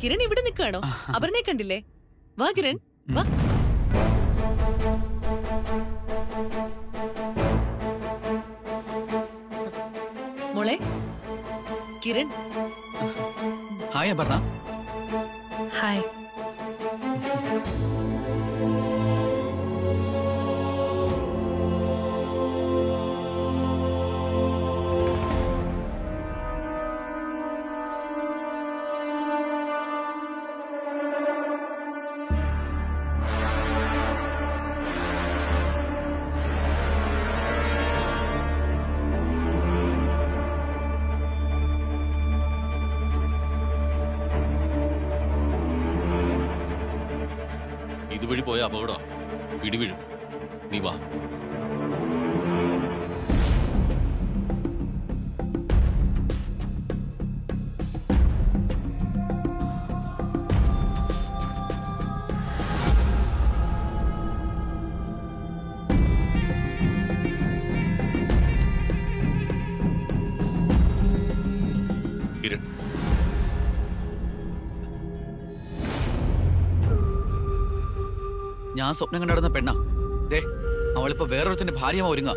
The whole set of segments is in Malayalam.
കിരൺ ഇവിടെ നിൽക്കുകയാണോ അപർണയെ കണ്ടില്ലേ വാ കിരൺ വാ മോളെ കിരൺ ഹായ് അപർണ ഹായ് ഇതുവഴി പോയ അപകട പിടിവീഴും നീ വാ കിരൺ ഞാൻ സ്വപ്നം കണ്ടിടുന്ന പെണ്ണ ദേ അവളിപ്പോ വേറൊരുത്തിന്റെ ഭാര്യമാ ഒരുങ്ങ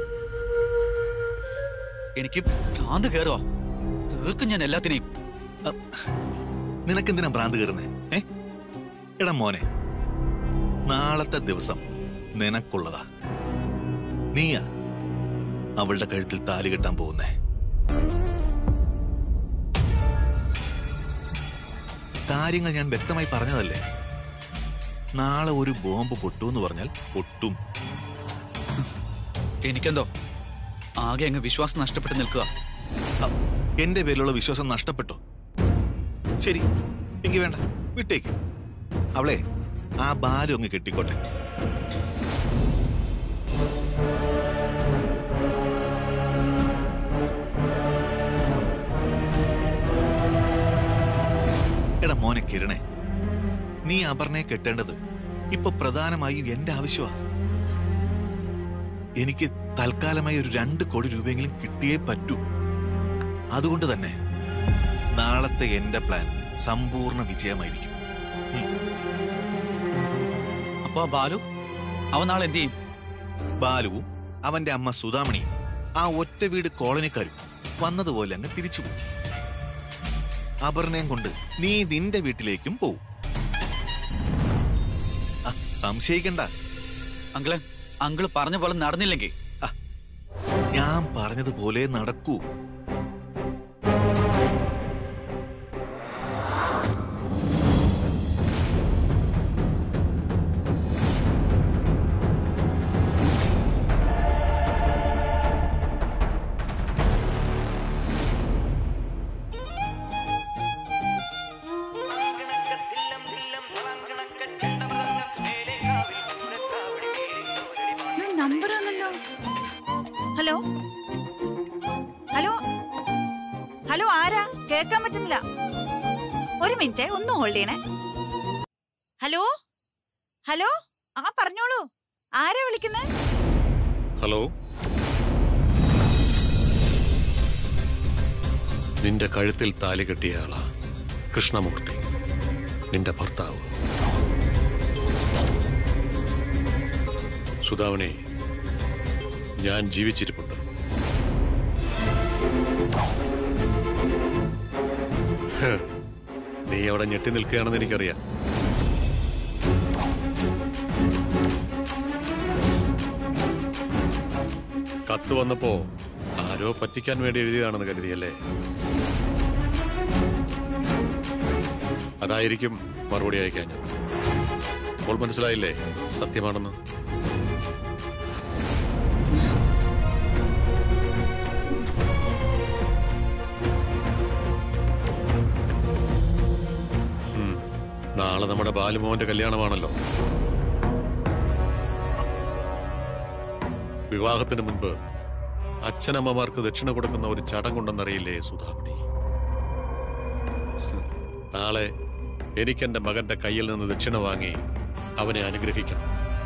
എനിക്ക് ഭ്രാന്ത് കയറുക തീർക്കും ഞാൻ എല്ലാത്തിനെയും നിനക്കെന്തിനാ ഭ്രാന്ത് കയറുന്നേ ഏ എടാ മോനെ നാളത്തെ ദിവസം നിനക്കുള്ളതാ നീയാ അവളുടെ കഴുത്തിൽ താലി കെട്ടാൻ പോകുന്നേ കാര്യങ്ങൾ ഞാൻ വ്യക്തമായി പറഞ്ഞതല്ലേ നാളെ ഒരു ബോംബ് പൊട്ടൂന്ന് പറഞ്ഞാൽ പൊട്ടും എനിക്കെന്തോ ആകെ അങ്ങ് വിശ്വാസം നഷ്ടപ്പെട്ട് നിൽക്കുക അ, എന്റെ പേരിലുള്ള വിശ്വാസം നഷ്ടപ്പെട്ടോ ശരി എങ്കി വേണ്ട വിട്ടേക്ക് അവളെ ആ ബാലു അങ്ങ് കെട്ടിക്കോട്ടെ എടാ മോനെ കിരണേ നീ അപർണയെ കെട്ടേണ്ടത് ഇപ്പൊ പ്രധാനമായും എന്റെ ആവശ്യമാ എനിക്ക് തൽക്കാലമായി ഒരു രണ്ട് കോടി രൂപയെങ്കിലും കിട്ടിയേ പറ്റൂ അതുകൊണ്ട് തന്നെ നാളത്തെ എന്റെ പ്ലാൻ സമ്പൂർണ്ണ വിജയമായിരിക്കും അപ്പൊ ആ ബാലു അവൻ നാളെ എന്ത് ചെയ്യും ബാലുവും അവന്റെ അമ്മ സുധാമണിയും ആ ഒറ്റ വീട് കോളനിക്കാരും വന്നതുപോലെ അങ്ങ് തിരിച്ചു പോകും അപർണയം കൊണ്ട് നീ നിന്റെ വീട്ടിലേക്കും പോവും ആ, സംശയിക്കണ്ട അങ്കിളെ അങ്കിള് പറഞ്ഞ പോലെ നടന്നില്ലെങ്കിൽ ഞാൻ പറഞ്ഞതുപോലെ നടക്കൂ നമ്പർ ആണല്ലോ ഹലോ ഹലോ ഹലോ ആരാ കേൾക്കാൻ പറ്റുന്നില്ല ഒരു മിനിറ്റ് ഒന്ന് ഹോൾഡ് ചെയ്യണേ ഹലോ ഹലോ ആ പറഞ്ഞോളൂ ആരാ വിളിക്കുന്നത് ഹലോ നിന്റെ കഴുത്തിൽ താലി കെട്ടിയ ആളാ കൃഷ്ണമൂർത്തി നിന്റെ ഭർത്താവ് സുധാവനെ ഞാൻ ജീവിച്ചിരിപ്പുണ്ട് ഹ്, നീ അവിടെ ഞെട്ടി നിൽക്കുകയാണെന്ന് എനിക്കറിയാം കത്ത് വന്നപ്പോ ആരോ പറ്റിക്കാൻ വേണ്ടി എഴുതിയതാണെന്ന് കരുതിയല്ലേ അതായിരിക്കും മറുപടി അയക്കാഞ്ഞത് അപ്പോൾ മനസ്സിലായില്ലേ സത്യമാണെന്ന് ഉം. നാളെ നമ്മുടെ ബാലുമോഹന്റെ കല്യാണമാണല്ലോ വിവാഹത്തിന് മുൻപ് അച്ഛനമ്മമാർക്ക് ദക്ഷിണ കൊടുക്കുന്ന ഒരു ചടങ്ങുണ്ടെന്നറിയില്ലേ സുധാമണി ഹും. നാളെ എനിക്കെന്റെ മകന്റെ കയ്യിൽ നിന്ന് ദക്ഷിണ വാങ്ങി അവനെ അനുഗ്രഹിക്കണം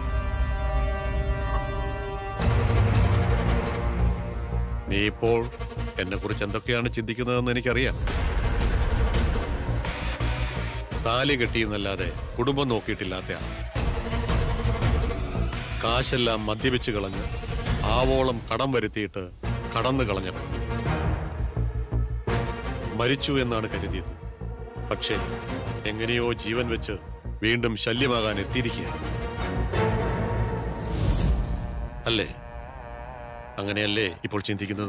നീ ഇപ്പോൾ എന്നെ കുറിച്ച് എന്തൊക്കെയാണ് ചിന്തിക്കുന്നതെന്ന് എനിക്കറിയാം താലി കെട്ടിയെന്നല്ലാതെ കുടുംബം നോക്കിയിട്ടില്ലാത്ത ആൾ കാശെല്ലാം മദ്യപിച്ച് കളഞ്ഞ് ആവോളം കടം വരുത്തിയിട്ട് കടന്നു കളഞ്ഞവൻ മരിച്ചു എന്നാണ് കരുതിയത് പക്ഷേ എങ്ങനെയോ ജീവൻ വെച്ച് വീണ്ടും ശല്യമാകാൻ എത്തിയിരിക്കുകയാണ് അല്ലേ അങ്ങനെയല്ലേ ഇപ്പോൾ ചിന്തിക്കുന്നത്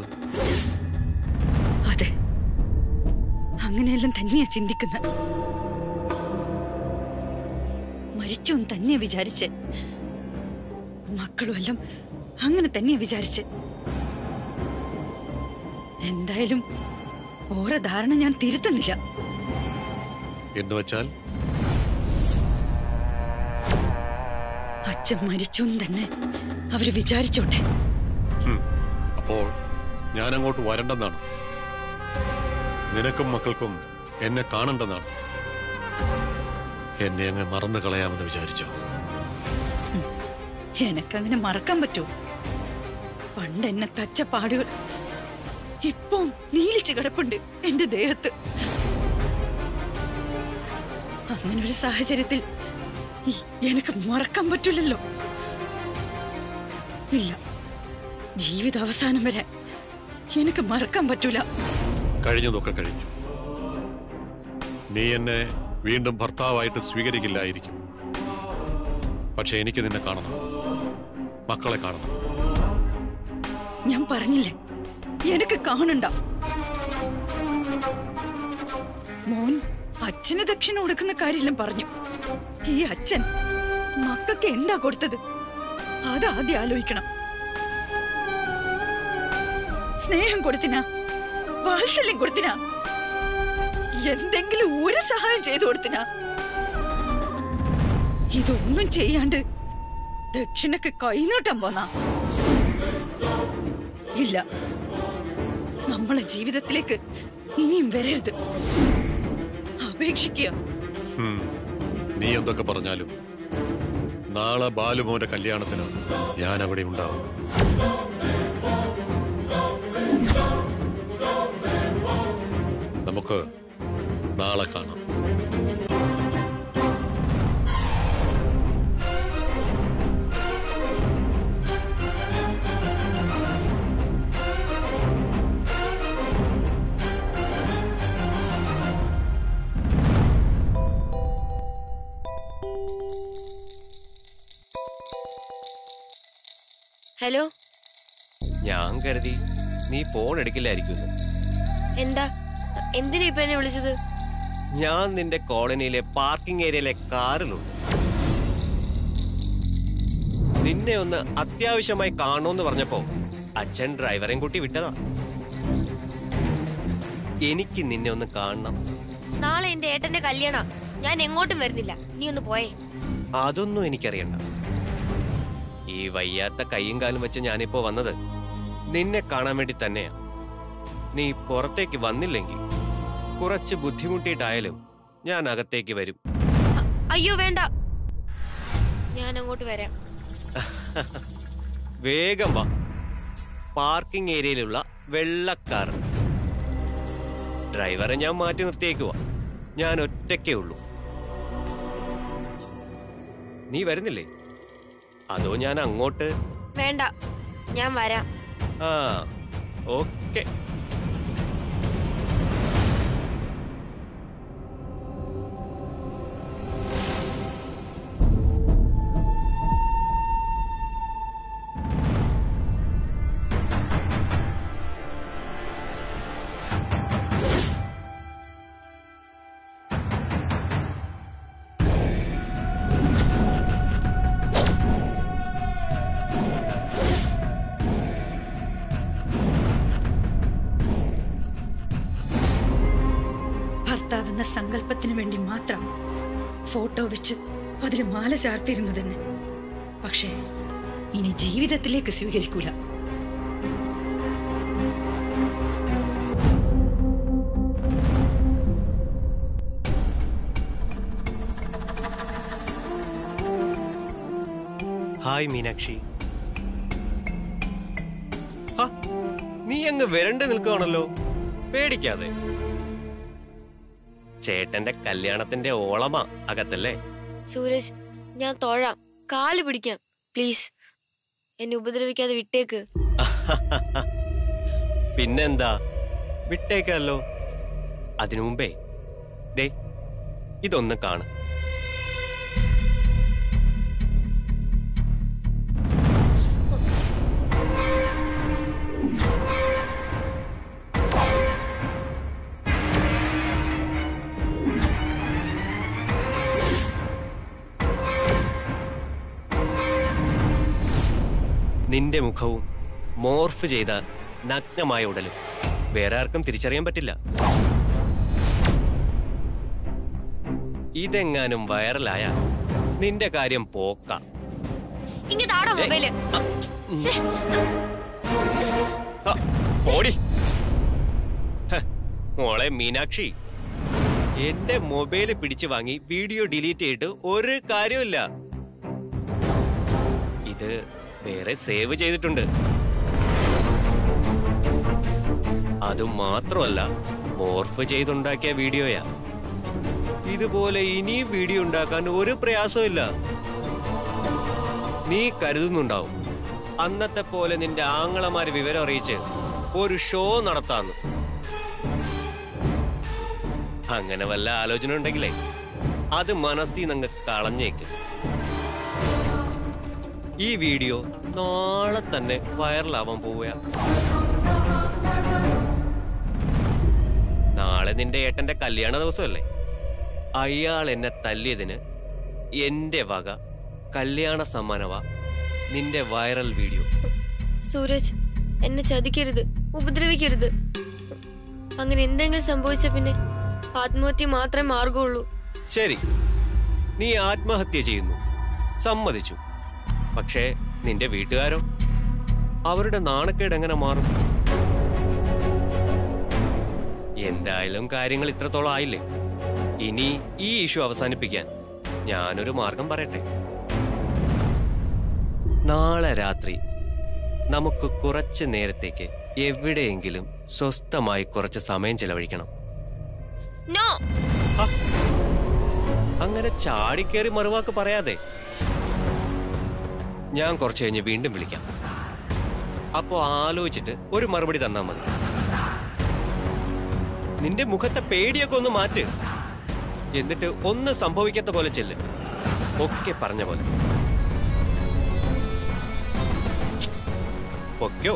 അതെ അങ്ങനെയെല്ലാം തന്നെയാ ചിന്തിക്കുന്നത് മരിച്ചു എന്ന് തന്നെയാ വിചാരിച്ച് മക്കളും എല്ലാം അങ്ങനെ തന്നെയാ വിചാരിച്ച് എന്തായാലും ഓരോ ധാരണ ഞാൻ തിരുത്തുന്നില്ല എന്ന് വെച്ചാൽ അച്ഛൻ മരിച്ചു എന്ന് തന്നെ അവര് വിചാരിച്ചോട്ടെ ഹും, അപ്പോൾ ഞാൻ അങ്ങോട്ട് വരണ്ടെന്നാണ് നിനക്കും മക്കൾക്കും എന്നെ കാണണ്ടെന്നാണ് എന്നെ അങ്ങ് മറന്നു കളയാമെന്ന് വിചാരിച്ചോ എനക്കങ്ങനെ മറക്കാൻ പറ്റുമോ പണ്ട് എന്നെ തച്ച പാടുകൾ ഇപ്പം നീലിച്ചു കിടപ്പുണ്ട് എന്റെ ദേഹത്ത് അങ്ങനെ ഒരു സാഹചര്യത്തിൽ ഈ- എനക്ക് മറക്കാൻ പറ്റില്ലല്ലോ ഇല്ല ജീവിത അവസാനം വരെ എനിക്ക് മറക്കാൻ പറ്റൂല കഴിഞ്ഞതൊക്കെ കഴിഞ്ഞു നീ എന്നെ വീണ്ടും ഭർത്താവായിട്ട് സ്വീകരിക്കില്ലായിരിക്കും പക്ഷെ എനിക്ക് നിന്നെ കാണണം മക്കളെ കാണണം ഞാൻ പറഞ്ഞില്ലേ എനിക്ക് കാണണ്ട മോൻ അച്ഛന് ദക്ഷിണ കൊടുക്കുന്ന കാര്യമെല്ലാം പറഞ്ഞു ഈ അച്ഛൻ മക്കൾക്ക് എന്താ കൊടുത്തത് അത് ആദ്യം ആലോചിക്കണം സ്നേഹം കൊടുത്തിനാ വാത്സല്യം കൊടുത്തിനാ എന്തെങ്കിലും ഒരു സഹായം ചെയ്തു കൊടുത്തിനാ ഇതൊന്നും ചെയ്യാണ്ട് ദക്ഷിണക്ക് കൈനീട്ടാൻ പോന്നാ ഇല്ല നമ്മളെ ജീവിതത്തിലേക്ക് ഇനിയും വരരുത് അപേക്ഷിക്കുക ഹും, നീ എന്തൊക്കെ പറഞ്ഞാലും നാളെ ബാലുമോന്റെ കല്യാണത്തിന് ഞാൻ അവിടെ ഉണ്ടാവും നമുക്ക് നാളെ കാണാം ഹലോ ഞാൻ കരുതി നീ ഫോൺ എടുക്കില്ലായിരിക്കും എന്താ എന്തിനാ ഇപ്പൊ എന്നെ വിളിച്ചത് ഞാൻ നിന്റെ കോളനിയിലെ പാർക്കിംഗ് ഏരിയയിലെ കാറിലുണ്ട് നിന്നെ ഒന്ന് അത്യാവശ്യമായി കാണുമെന്ന് പറഞ്ഞപ്പോ അച്ഛൻ ഡ്രൈവറെയും കൂട്ടി വിട്ടതാ എനിക്ക് നിന്നെ ഒന്ന് കാണണം നാളെ എന്റെ ഏട്ടന്റെ കല്യാണ ഞാൻ എങ്ങോട്ടും വരുന്നില്ല നീ ഒന്ന് പോയേ അതൊന്നും എനിക്കറിയണ്ട ഈ വയ്യാത്ത കൈയും കാലും വെച്ച് ഞാനിപ്പോ വന്നത് നിന്നെ കാണാൻ വേണ്ടി തന്നെയാ നീ പുറത്തേക്ക് വന്നില്ലെങ്കിൽ കുറച്ച് ബുദ്ധിമുട്ടിയിട്ടായാലും ഞാൻ അകത്തേക്ക് വരും അ- അയ്യോ വേണ്ട ഞാൻ അങ്ങോട്ട് വരാം വേഗം വാ പാർക്കിംഗ് ഏരിയയിലുള്ള വെള്ളക്കാർ ഡ്രൈവറെ ഞാൻ മാറ്റി നിർത്തിയേക്കുവാ ഞാൻ ഒറ്റയ്ക്കേ ഉള്ളൂ നീ വരുന്നില്ലേ അതോ ഞാൻ അങ്ങോട്ട് വേണ്ട ഞാൻ വരാം ആ ഓക്കെ ഭർത്താവെന്ന സങ്കല്പത്തിന് വേണ്ടി മാത്രം ഫോട്ടോ വെച്ച് അതിൽ മാല ചാർത്തിരുന്നു തന്നെ പക്ഷേ ഇനി ജീവിതത്തിലേക്ക് സ്വീകരിക്കൂല ഹായ് മീനാക്ഷി ആ, നീ അങ്ങ് വരണ്ട് നിൽക്കുകയാണല്ലോ പേടിക്കാതെ ചേട്ടന്റെ കല്യാണത്തിന്റെ ഓളമാ അകത്തല്ലേ സൂരജ് ഞാൻ തൊഴാം കാല് പിടിക്കാം പ്ലീസ് എന്നെ ഉപദ്രവിക്കാതെ വിട്ടേക്ക് പിന്നെന്താ വിട്ടേക്കല്ലോ അതിനു മുമ്പേ ദേ ഇതൊന്ന് കാണ് നിന്റെ മുഖവും മോർഫ് ചെയ്ത നഗ്നമായ ഉടലും വേറെ ആർക്കും തിരിച്ചറിയാൻ പറ്റില്ല ഇതെങ്ങാനും വൈറലായ നിന്റെ കാര്യം പോക്ക ഇങ്ങ താടാ മൊബൈല് ശ്ശേ, ആ, ഓടി ഹ, മോളെ മീനാക്ഷി എന്റെ മൊബൈല് പിടിച്ചു വാങ്ങി വീഡിയോ ഡിലീറ്റ് ചെയ്തിട്ട് ഒരു കാര്യമില്ല ഇത് വേറെ സേവ് ചെയ്തിട്ടുണ്ട് അതും മാത്രമല്ല മോർഫ് ചെയ്തുണ്ടാക്കിയ വീഡിയോയാ ഇതുപോലെ ഇനിയും വീഡിയോ ഉണ്ടാക്കാൻ ഒരു പ്രയാസവും ഇല്ല നീ കരുതുന്നുണ്ടാവും അന്നത്തെ പോലെ നിന്റെ ആങ്ങളമാര് വിവരം അറിയിച്ച് ഒരു ഷോ നടത്താന്ന് അങ്ങനെ വല്ല ആലോചന ഉണ്ടെങ്കിലേ അത് മനസ്സിൽ നിന്ന് കളഞ്ഞേക്ക് ഈ വീഡിയോ നാളെ തന്നെ വൈറലാവാൻ പോവുക നാളെ നിന്റെ ഏട്ടന്റെ കല്യാണ ദിവസമല്ലേ അയാൾ എന്നെ തല്ലിയതിന് എന്റെ വക കല്യാണ സമ്മാനവാ നിന്റെ വൈറൽ വീഡിയോ സൂരജ് എന്നെ ചതിക്കരുത് ഉപദ്രവിക്കരുത് അങ്ങനെ എന്തെങ്കിലും സംഭവിച്ച പിന്നെ ആത്മഹത്യ മാത്രമേ മാർഗമുള്ളൂ ശരി നീ ആത്മഹത്യ ചെയ്യുന്നു സമ്മതിച്ചു പക്ഷേ നിന്റെ വീട്ടുകാരോ അവരുടെ നാണക്കേട് എങ്ങനെ മാറും എന്തായാലും കാര്യങ്ങൾ ഇത്രത്തോളം ആയില്ലേ ഇനി ഈ ഇഷ്യൂ അവസാനിപ്പിക്കാൻ ഞാനൊരു മാർഗം പറയട്ടെ നാളെ രാത്രി നമുക്ക് കുറച്ച് നേരത്തേക്ക് എവിടെയെങ്കിലും സ്വസ്ഥമായി കുറച്ച് സമയം ചെലവഴിക്കണം നോ ഹ! അങ്ങനെ ചാടിക്കേറി മറുവാക്ക് പറയാതെ ഞാൻ കുറച്ച് കഴിഞ്ഞ് വീണ്ടും വിളിക്കാം അപ്പോ ആലോചിച്ചിട്ട് ഒരു മറുപടി തന്നാ മതി നിന്റെ മുഖത്തെ പേടിയൊക്കെ ഒന്ന് മാറ്റ് എന്നിട്ട് ഒന്നും സംഭവിക്കാത്ത പോലെ ചെല്ല് ഒക്കെ പറഞ്ഞ പോലെ ഒക്കെയോ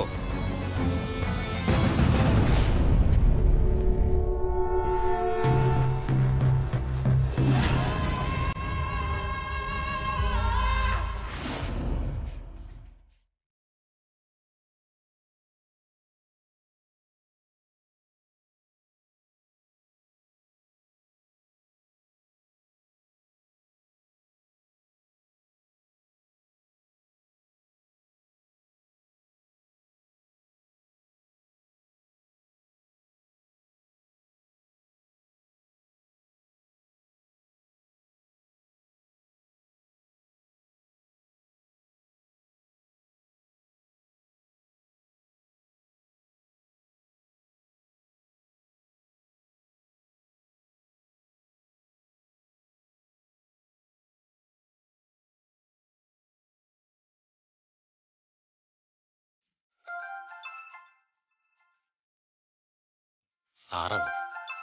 സാറാണ്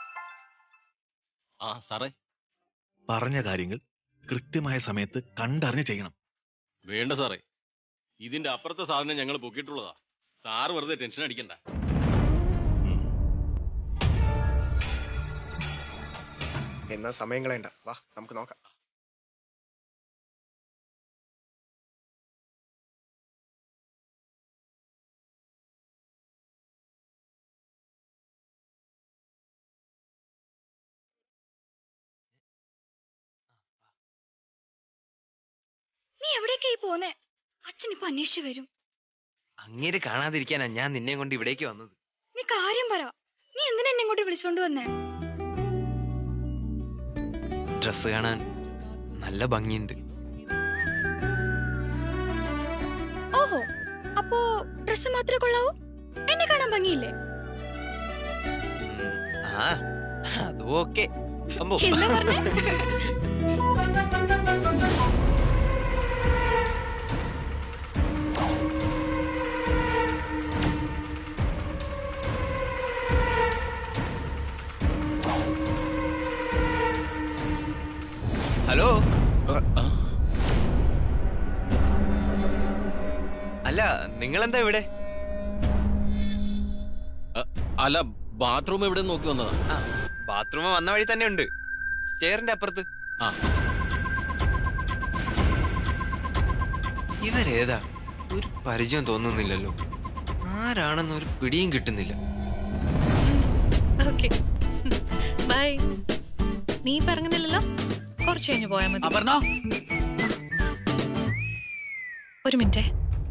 ആ സാറേ പറഞ്ഞ കാര്യങ്ങൾ കൃത്യമായ സമയത്ത് കണ്ടറിഞ്ഞ് ചെയ്യണം വേണ്ട സാറേ ഇതിന്റെ അപ്പുറത്തെ സാധനം ഞങ്ങൾ പൊക്കിയിട്ടുള്ളതാ സാറ് വെറുതെ ടെൻഷൻ അടിക്കണ്ട ഉം. എന്നാ സമയം കളയണ്ട വാ നമുക്ക് നോക്കാം നീ എവിടേക്കായി പോന്നെ അച്ഛൻ ഇപ്പൊ അന്വേഷിച്ചു വരും അങ്ങേര് കാണാതിരിക്കാനാ ഞാൻ നിന്നെ കൊണ്ട് ഇവിടേക്ക് വന്നത് നീ കാര്യം പറ നീ എന്തിനാ എന്നെ ഇങ്ങോട്ട് വിളിച്ചോണ്ട് വന്നേ ഡ്രസ് കാണാൻ നല്ല ഭംഗിയുണ്ട് ഓഹോ അപ്പോ ഡ്രസ് മാത്രമേ കൊള്ളാവൂ എന്നെ കാണാൻ ഭംഗിയില്ലേ ഉം, ആ അതും ഓക്കെ അമ്മോ എന്താ പറഞ്ഞേ ഹലോ അല്ല നിങ്ങളെന്താ ഇവിടെ അല്ല ബാത്റൂം എവിടെ നോക്കി വന്നതാ ആ ബാത്റൂം വന്ന വഴി തന്നെ ഉണ്ട് സ്റ്റെയറിന്റെ അപ്പുറത്ത് ആ ഇവരേതാ ഒരു പരിചയം തോന്നുന്നില്ലല്ലോ ആരാണെന്ന് ഒരു പിടിയും കിട്ടുന്നില്ല ഓക്കെ ബൈ നീ പറഞ്ഞില്ലല്ലോ കുറച്ച് കഴിഞ്ഞ് പോയാൽ മതി അപർണ ഒരു മിനിറ്റ്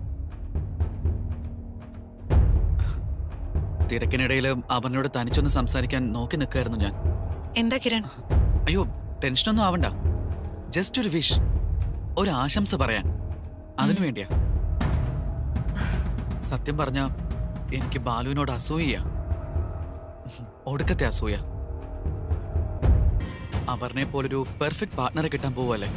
തിരക്കിനിടയിൽ അവനോട് തനിച്ചൊന്ന് സംസാരിക്കാൻ നോക്കി നിൽക്കായിരുന്നു ഞാൻ എന്താ കിരൺ അയ്യോ ടെൻഷനൊന്നും ആവണ്ട ജസ്റ്റ് ഒരു വിഷ് ഒരു ആശംസ പറയാൻ അതിനു വേണ്ടിയാ സത്യം പറഞ്ഞ എനിക്ക് ബാലുവിനോട് അസൂയ ഒടുക്കത്തെ അസൂയ അപർണയെ പോലൊരു പെർഫെക്റ്റ് പാർട്ട്ണറെ കിട്ടാൻ പോവല്ലേ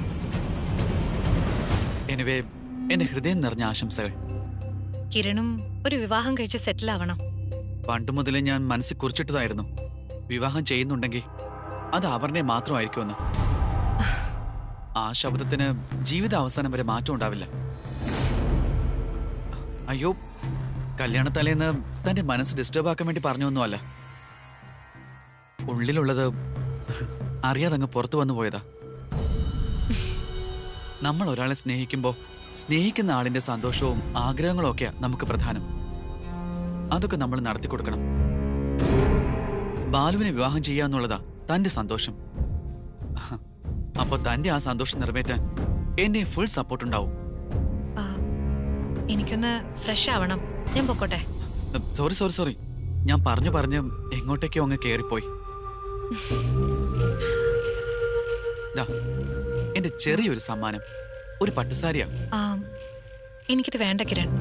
എനിവേ എന്റെ ഹൃദയം നിറഞ്ഞ ആശംസകൾ കിരണും ഒരു വിവാഹം കഴിച്ച് സെറ്റിൽ ആവണം പണ്ട് മുതലേ ഞാൻ മനസ്സിൽ കുറിച്ചിട്ടതായിരുന്നു വിവാഹം ചെയ്യുന്നുണ്ടെങ്കിൽ അത് അപർണയെ മാത്രമായിരിക്കുമെന്ന് ആ ശബ്ദത്തിന് ജീവിത അവസാനം വരെ മാറ്റം ഉണ്ടാവില്ല അയ്യോ കല്യാണത്തലേന്ന് തന്റെ മനസ്സ് ഡിസ്റ്റർബ് ആക്കാൻ വേണ്ടി പറഞ്ഞൊന്നുമല്ല ഉള്ളിലുള്ളത് അറിയാതെ അങ്ങ് പുറത്തു വന്നു പോയതാ നമ്മൾ ഒരാളെ സ്നേഹിക്കുമ്പോൾ സ്നേഹിക്കുന്ന ആളിന്റെ സന്തോഷവും ആഗ്രഹങ്ങളും ഒക്കെയാ നമുക്ക് പ്രധാനം അതൊക്കെ നമ്മൾ നടത്തി കൊടുക്കണം ബാലുവിനെ വിവാഹം ചെയ്യാന്നുള്ളതാ തന്റെ സന്തോഷം അപ്പൊ തന്റെ ആ സന്തോഷം നിറവേറ്റാൻ എന്റെ ഫുൾ സപ്പോർട്ട് ഉണ്ടാവും ആ, എനിക്കൊന്ന് ഫ്രഷ് ആവണം ഞാൻ പൊക്കോട്ടെ സോറി സോറി സോറി ഞാൻ പറഞ്ഞു പറഞ്ഞ് എങ്ങോട്ടേക്കോ അങ്ങ് കേറിപ്പോയി ദാ, എന്റെ ചെറിയൊരു സമ്മാനം ഒരു പട്ടുസാരിയാ ആ, എനിക്കിത് വേണ്ട കിരൺ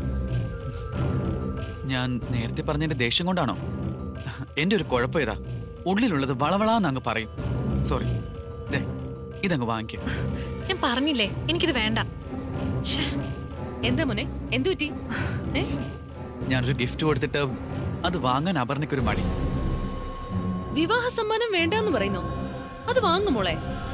ഞാൻ നേരത്തെ പറഞ്ഞതിന്റെ ദേഷ്യം കൊണ്ടാണോ എന്റെ ഒരു കുഴപ്പം ഇതാ ഉള്ളിലുള്ളത് വളവളാന്ന് അങ്ങ് പറയും സോറി ദേ ഇതങ്ങ് വാങ്ങിക്കുക ഞാൻ പറഞ്ഞില്ലേ എനിക്കിത് വേണ്ട ശ്ശേ, എന്താ മോനെ എന്തു പറ്റി ഏ? ഞാനൊരു ഗിഫ്റ്റ് കൊടുത്തിട്ട് അത് വാങ്ങാൻ അപർണയ്ക്കൊരു മടി വിവാഹ സമ്മാനം വേണ്ടെന്ന് പറയുന്നു അത് വാങ്ങു മോളെ